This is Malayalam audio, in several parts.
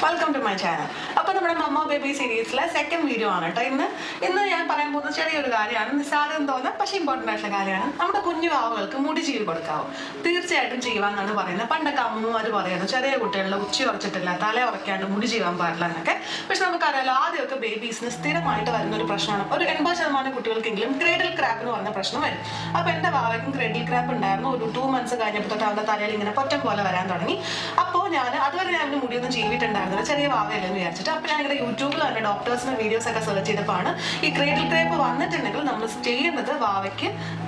വെൽക്കം ടു മൈ ചാനൽ അപ്പോൾ നമ്മുടെ മമ്മ ബേബി സീരീസിലെ സെക്കൻഡ് വീഡിയോ ആണ് കേട്ടോ ഇന്ന് ഇന്ന് ഞാൻ പറയാൻ പോകുന്ന ചെറിയൊരു കാര്യമാണ് നിസ്സാരം തോന്നാം പക്ഷേ ഇമ്പോർട്ടൻ്റ് ആയിട്ടുള്ള കാര്യമാണ് നമ്മുടെ കുഞ്ഞു വാവുകൾക്ക് മുടി ചീവി കൊടുക്കാവോ തീർച്ചയായിട്ടും ചെയ്യുവാന്നാണ് പറയുന്നത് പണ്ടൊക്കെ അമ്മമാർ പറയുന്നത് ചെറിയ കുട്ടികളുടെ ഉച്ച ഉറച്ചിട്ടില്ല തല ഉറക്കാണ്ട് മുടി ചെയ്യാൻ പാടില്ല എന്നൊക്കെ പക്ഷെ നമുക്കറിയാലോ ആദ്യമൊക്കെ ബേബീസിന് സ്ഥിരമായിട്ട് വരുന്ന ഒരു പ്രശ്നമാണ് ഒരു എൺപത് ശതമാനം കുട്ടികൾക്കെങ്കിലും ക്രേഡിൽ ക്രാപ്പ് എന്ന് പറഞ്ഞ പ്രശ്നം വരും അപ്പോൾ എൻ്റെ വാവയ്ക്കും ക്രേഡിൽ ക്രാപ്പ് ഉണ്ടായിരുന്നു ഒരു ടു മന്ത്സ് കഴിഞ്ഞപ്പോൾ തൊട്ട് അവൻ്റെ തലയിൽ ഇങ്ങനെ പൊറ്റം പോലെ വരാൻ തുടങ്ങി അപ്പോൾ ഞാൻ അതുവരെ ഞാൻ അവന് മുടിയൊന്നും ചെയ്തിട്ടുണ്ടായിരുന്നില്ല ചെറിയ വാവയല്ലെന്ന് വിചാരിച്ചിട്ട് അപ്പോൾ ഞാൻ ഇങ്ങനെ യൂട്യൂബിൽ തന്നെ ഡോക്ടേഴ്സിന്റെ വീഡിയോസ് ഒക്കെ സെർച്ച് ചെയ്തപ്പോഴാണ് ഈ ക്രേഡിൽ ക്രേപ്പ് വന്നിട്ടുണ്ടെങ്കിൽ നമ്മൾ ചെയ്യുന്നത് വാവയ്ക്ക്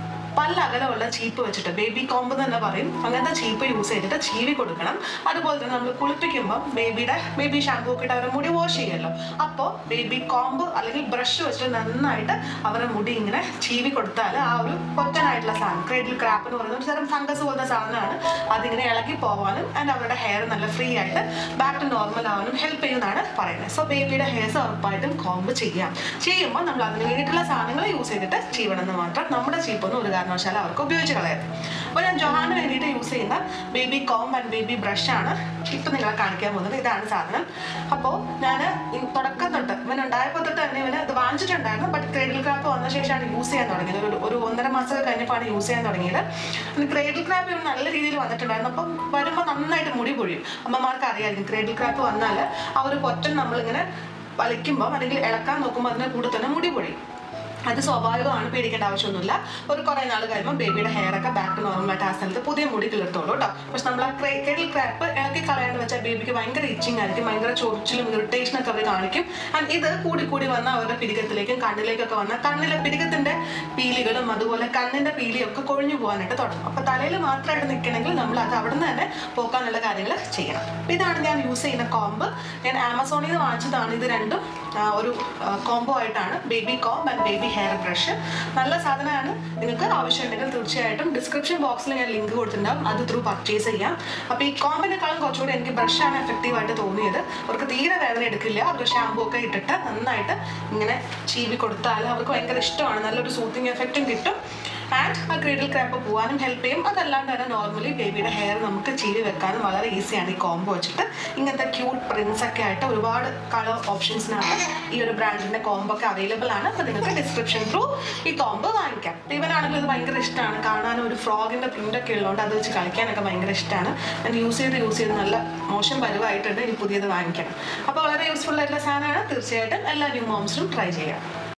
പല അകലമുള്ള ചീപ്പ് വെച്ചിട്ട് ബേബി കോമ്പ് തന്നെ പറയും അങ്ങനത്തെ ചീപ്പ് യൂസ് ചെയ്തിട്ട് ചീവി കൊടുക്കണം അതുപോലെ തന്നെ നമ്മൾ കുളിപ്പിക്കുമ്പോൾ ബേബിയുടെ ബേബി ഷാമ്പൂ ഒക്കെ ഇട്ട് അവരുടെ മുടി വാഷ് ചെയ്യുമല്ലോ അപ്പോൾ ബേബി കോമ്പ് അല്ലെങ്കിൽ ബ്രഷ് വെച്ചിട്ട് നന്നായിട്ട് അവരുടെ മുടി ഇങ്ങനെ ചീവി കൊടുത്താൽ ആ ഒരു പൊറ്റനായിട്ടുള്ള സാധനം ക്രേഡിൽ ക്രാപ്പ് എന്ന് പറയുന്ന ഒരു തരം ഫംഗസ് പോലത്തെ സാധനമാണ് അതിങ്ങനെ ഇളകി പോകാനും ആൻഡ് അവരുടെ ഹെയർ നല്ല ഫ്രീ ആയിട്ട് ബാക്ക് ടു നോർമൽ ആവാനും ഹെൽപ്പ് ചെയ്യുന്നതാണ് പറയുന്നത് സോ ബേബിയുടെ ഹെയർസ് ഉറപ്പായിട്ടും കോമ്പ് ചെയ്യാം ചെയ്യുമ്പോൾ നമ്മൾ അതിന് വേണ്ടിയിട്ടുള്ള സാധനങ്ങൾ യൂസ് ചെയ്തിട്ട് ചെയ്യണം എന്ന് മാത്രം നമ്മുടെ ചീപ്പൊന്നും ഒരു കാരണവശാലും അവർക്ക് ഉപയോഗിച്ച് കളയരുത് അപ്പോൾ ഞാൻ ജോഹാന് വേണ്ടിയിട്ട് യൂസ് ചെയ്യുന്ന baby comb and baby brush ആണ് ഇപ്പം നിങ്ങളെ കാണിക്കാൻ പോകുന്നത് ഇതാണ് സാധനം അപ്പോൾ ഞാൻ തുടക്കം തൊട്ട് ഇവൻ ഉണ്ടായപ്പോൾ തൊട്ട് തന്നെ ഇവന് ഇത് വാങ്ങിച്ചിട്ടുണ്ടായിരുന്നു ബട്ട് ക്രേഡിൽ ക്രാപ്പ് വന്ന ശേഷമാണ് യൂസ് ചെയ്യാൻ തുടങ്ങിയത് ഒരു ഒരു ഒന്നര മാസം കഴിഞ്ഞപ്പോഴാണ് യൂസ് ചെയ്യാൻ തുടങ്ങിയത് ക്രേഡിൽ ക്രാപ്പ് ഇവന് നല്ല രീതിയിൽ വന്നിട്ടുണ്ടായിരുന്നു അപ്പം വരുമ്പോൾ നന്നായിട്ട് മുടി പൊഴിയും അമ്മമാർക്ക് അറിയാമായിരിക്കും ക്രേഡിൽ ക്രാപ്പ് വന്നാൽ ആ ഒരു പൊറ്റൻ നമ്മളിങ്ങനെ വലിക്കുമ്പോൾ അല്ലെങ്കിൽ ഇളക്കാൻ നോക്കുമ്പോൾ അതിൻ്റെ കൂടെ തന്നെ മുടി പൊഴിയും അത് സ്വാഭാവികമാണ് പേടിക്കേണ്ട ആവശ്യമൊന്നുമില്ല ഒരു കുറേ നാൾ കഴിയുമ്പോൾ ബേബിയുടെ ഹെയർ ഒക്കെ ബാക്ക് നോർമലായിട്ട് ആ സ്ഥലത്ത് പുതിയ മുടി കിളിർത്തോളൂ കേട്ടോ പക്ഷെ നമ്മൾ ആ ക്രേഡിൽ ക്രാപ്പ് ഇളക്കി കളയാണ്ട് വെച്ചാൽ ബേബിക്ക് ഭയങ്കര ഇച്ചിങ് ആയിരിക്കും ഭയങ്കര ചൊറിച്ചിലും ഇറിറ്റേഷൻ ഒക്കെ അവർ കാണിക്കും ആൻഡ് ഇത് കൂടി കൂടി വന്ന അവരുടെ പിരികത്തിലേക്കും കണ്ണിലേക്കൊക്കെ വന്ന കണ്ണിലെ പിരികത്തിന്റെ പീലികളും അതുപോലെ കണ്ണിന്റെ പീലിയും ഒക്കെ കൊഴിഞ്ഞു പോകാനായിട്ട് തുടങ്ങും അപ്പൊ തലയിൽ മാത്രമായിട്ട് നിൽക്കണമെങ്കിൽ നമ്മൾ അത് അവിടെ നിന്ന് തന്നെ പോക്കാനുള്ള കാര്യങ്ങൾ ചെയ്യണം അപ്പൊ ഇതാണ് ഞാൻ യൂസ് ചെയ്യുന്ന കോമ്പ് ഞാൻ ആമസോണിൽ നിന്ന് വാങ്ങിച്ചതാണ് ഇത് രണ്ടും ആ, ഒരു കോംബോ ആയിട്ടാണ് baby comb and baby hair brush നല്ല സാധനമാണ് നിങ്ങൾക്ക് ആവശ്യമുണ്ടെങ്കിൽ തീർച്ചയായിട്ടും ഡിസ്ക്രിപ്ഷൻ ബോക്സിൽ ഞാൻ ലിങ്ക് കൊടുത്തിട്ടുണ്ടാവും അത് ത്രൂ പർച്ചേസ് ചെയ്യാം അപ്പോൾ ഈ കോമ്പിനേക്കാളും കുറച്ചുകൂടി എനിക്ക് ബ്രഷാണ് എഫക്റ്റീവ് ആയിട്ട് തോന്നിയത് അവർക്ക് തീരെ വേദന എടുക്കില്ല അവർക്ക് ഷാമ്പൂ ഒക്കെ ഇട്ടിട്ട് നന്നായിട്ട് ഇങ്ങനെ ചീവി കൊടുത്താൽ അവർക്ക് ഭയങ്കര ഇഷ്ടമാണ് നല്ലൊരു സൂത്തിങ് എഫക്റ്റും കിട്ടും ആൻഡ് ആ ക്രീഡിൽ ക്രാപ്പ് പോകാനും ഹെൽപ്പ് ചെയ്യും അതല്ലാണ്ട് തന്നെ നോർമലി ബേബിയുടെ ഹെയർ നമുക്ക് ചീവി വെക്കാനും വളരെ ഈസിയാണ് ഈ കോംബോ വെച്ചിട്ട് ഇങ്ങനത്തെ ക്യൂട്ട് പ്രിന്റ്സ് ഒക്കെ ആയിട്ട് ഒരുപാട് കളർ ഓപ്ഷൻസിനകത്ത് ഈ ഒരു ബ്രാൻഡിന്റെ കോംബോ ഒക്കെ അവൈലബിൾ ആണ് അപ്പോൾ നിങ്ങൾക്ക് ഡിസ്ക്രിപ്ഷൻ ത്രൂ ഈ കോംബോ വാങ്ങിക്കാം ഇവനാണെങ്കിൽ ഇത് ഭയങ്കര ഇഷ്ടമാണ് കാണാൻ ഒരു ഫ്രോഗിന്റെ പ്രിന്റ് ഒക്കെ ഉള്ളതുകൊണ്ട് അത് വെച്ച് കളിക്കാനൊക്കെ ഭയങ്കര ഇഷ്ടമാണ് ഞാൻ യൂസ് ചെയ്ത് യൂസ് ചെയ്ത് നല്ല മോശം പരുവായിട്ടുണ്ട് ഇനി പുതിയത് വാങ്ങിക്കണം അപ്പോൾ വളരെ യൂസ്ഫുൾ ആയിട്ടുള്ള സാധനമാണ് തീർച്ചയായിട്ടും എല്ലാ ന്യൂ മോംസിനും ട്രൈ ചെയ്യാം